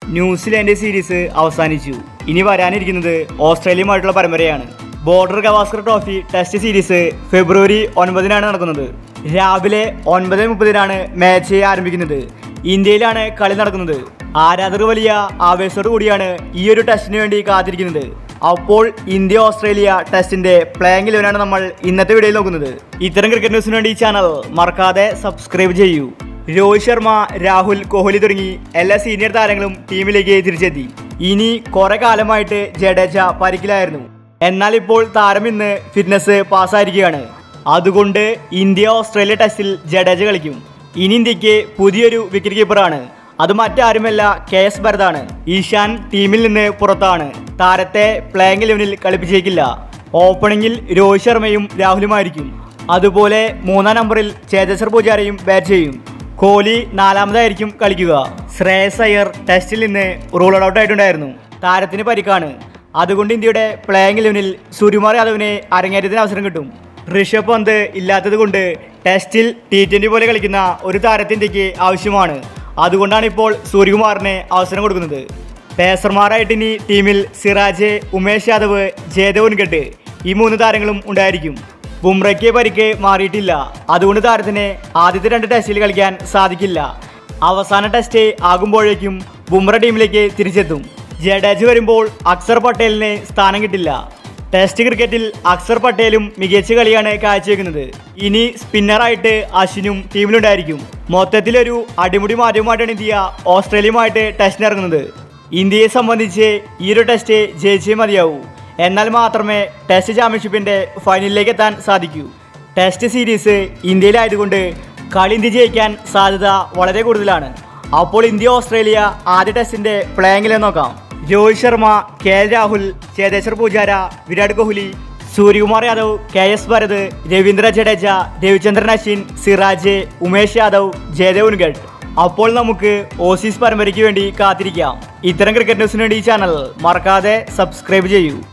New Zealand series അവസാനിച്ചു ഇനി വരാനിരിക്കുന്നത് ഓസ്ട്രേലിയയുമായിട്ടുള്ള പരമ്പരയാണ് Border Gavaskar trophy test series ഫെബ്രുവരി ഒൻപതിനാണ് നടക്കുന്നത് രാവിലെ ഒൻപത് മുപ്പതിനാണ് മാച്ച് ആരംഭിക്കുന്നത് ഇന്ത്യയിലാണ് കളി നടക്കുന്നത് ആരാധകർ വലിയ ആവേശത്തോടു കൂടിയാണ് ഈ ഒരു ടെസ്റ്റിന് വേണ്ടി കാത്തിരിക്കുന്നത് അപ്പോൾ ഇന്ത്യ ഓസ്ട്രേലിയ ടെസ്റ്റിന്റെ പ്ലേയിങ് ഇലവനാണ് നമ്മൾ ഇന്നത്തെ വീഡിയോയിൽ നോക്കുന്നത് ഇത്തരം ക്രിക്കറ്റ് ന്യൂസിന് വേണ്ടി ഈ ചാനൽ മറക്കാതെ സബ്സ്ക്രൈബ് ചെയ്യൂ രോഹിത് ശർമ്മ രാഹുൽ കോഹ്ലി തുടങ്ങി എല്ലാ സീനിയർ താരങ്ങളും ടീമിലേക്ക് തിരിച്ചെത്തി ഇനി കുറെ കാലമായിട്ട് ജഡേജ പരിക്കിലായിരുന്നു എന്നാൽ ഇപ്പോൾ താരം ഇന്ന് ഫിറ്റ്നസ് പാസ്സായിരിക്കുകയാണ് അതുകൊണ്ട് ഇന്ത്യ ഓസ്ട്രേലിയ ടെസ്റ്റിൽ ജഡേജ കളിക്കും ഇനി ഇന്ത്യക്ക് പുതിയൊരു വിക്കറ്റ് കീപ്പറാണ് അത് മറ്റാരുമല്ല കെ എസ് ഭരതാണ് ഈശാൻ ടീമിൽ നിന്ന് പുറത്താണ് താരത്തെ പ്ലേയിങ് ഇലവനിൽ കളിപ്പിച്ചേക്കില്ല ഓപ്പണിംഗിൽ രോഹിത് ശർമ്മയും രാഹുലുമായിരിക്കും അതുപോലെ മൂന്നാം നമ്പറിൽ ചേതേശ്വർ പൂജാരയും ബാറ്റ് ചെയ്യും കോഹ്ലി നാലാമതായിരിക്കും കളിക്കുക ശ്രേയസ് അയ്യർ ടെസ്റ്റിൽ നിന്ന് റൂൾ ഔട്ട് ആയിട്ടുണ്ടായിരുന്നു താരത്തിന് പരിക്കാണ് അതുകൊണ്ട് ഇന്ത്യയുടെ പ്ലേയിങ് ഇലവനിൽ സൂര്യകുമാർ യാദവിന് അരങ്ങേറ്റത്തിന് അവസരം കിട്ടും ഋഷഭ് പന്ത് ഇല്ലാത്തത് കൊണ്ട് ടെസ്റ്റിൽ ടി ട്വൻ്റി പോലെ കളിക്കുന്ന ഒരു താരത്തെ ഇന്ത്യക്ക് ആവശ്യമാണ് അതുകൊണ്ടാണ് ഇപ്പോൾ സൂര്യകുമാറിന് അവസരം കൊടുക്കുന്നത് പേസർമാരായിട്ട് ഇനി ടീമിൽ സിറാജ് ഉമേഷ് യാദവ് ജയദേവ് ഉൻകട്ട് ഈ മൂന്ന് താരങ്ങളും ഉണ്ടായിരിക്കും ബുംറയ്ക്ക് പരിക്ക് മാറിയിട്ടില്ല അതുകൊണ്ട് താരത്തിന് ആദ്യത്തെ രണ്ട് ടെസ്റ്റിൽ കളിക്കാൻ സാധിക്കില്ല അവസാന ടെസ്റ്റ് ആകുമ്പോഴേക്കും ബുംറ ടീമിലേക്ക് തിരിച്ചെത്തും ജഡേജ വരുമ്പോൾ അക്സർ പട്ടേലിന് സ്ഥാനം കിട്ടില്ല ടെസ്റ്റ് ക്രിക്കറ്റിൽ അക്സർ പട്ടേലും മികച്ച കളിയാണ് കാഴ്ചവെക്കുന്നത് ഇനി സ്പിന്നറായിട്ട് അശ്വിനും ടീമിലുണ്ടായിരിക്കും മൊത്തത്തിലൊരു അടിമുടി മാറ്റവുമായിട്ടാണ് ഇന്ത്യ ഓസ്ട്രേലിയയുമായിട്ട് ടെസ്റ്റിനിറങ്ങുന്നത് ഇന്ത്യയെ സംബന്ധിച്ച് ഈ ഒരു ടെസ്റ്റ് ജയിച്ചേ മതിയാവൂ എന്നാൽ മാത്രമേ ടെസ്റ്റ് ചാമ്പ്യൻഷിപ്പിന്റെ ഫൈനലിലേക്ക് എത്താൻ സാധിക്കൂ ടെസ്റ്റ് സീരീസ് ഇന്ത്യയിലായതുകൊണ്ട് കളി ഇന്ത്യ ജയിക്കാൻ സാധ്യത വളരെ കൂടുതലാണ് അപ്പോൾ ഇന്ത്യ ഓസ്ട്രേലിയ ആദ്യ ടെസ്റ്റിന്റെ പ്ലേയിങ്ങിലെ നോക്കാം Rohit Sharma K L Rahul Cheteshwar Pujara Virat Kohli Suryakumar Yadav K S Bharat Ravindra Jadeja Ravichandran Ashwin Siraj Umesh Yadav Jaydev Unadkat അപ്പോൾ നമുക്ക് ഓസീസ് പരമ്പരയ്ക്ക് വേണ്ടി കാത്തിരിക്കാം ഇത്തരം ക്രിക്കറ്റ് ന്യൂസിന് വേണ്ടി ഈ ചാനൽ മറക്കാതെ സബ്സ്ക്രൈബ് ചെയ്യൂ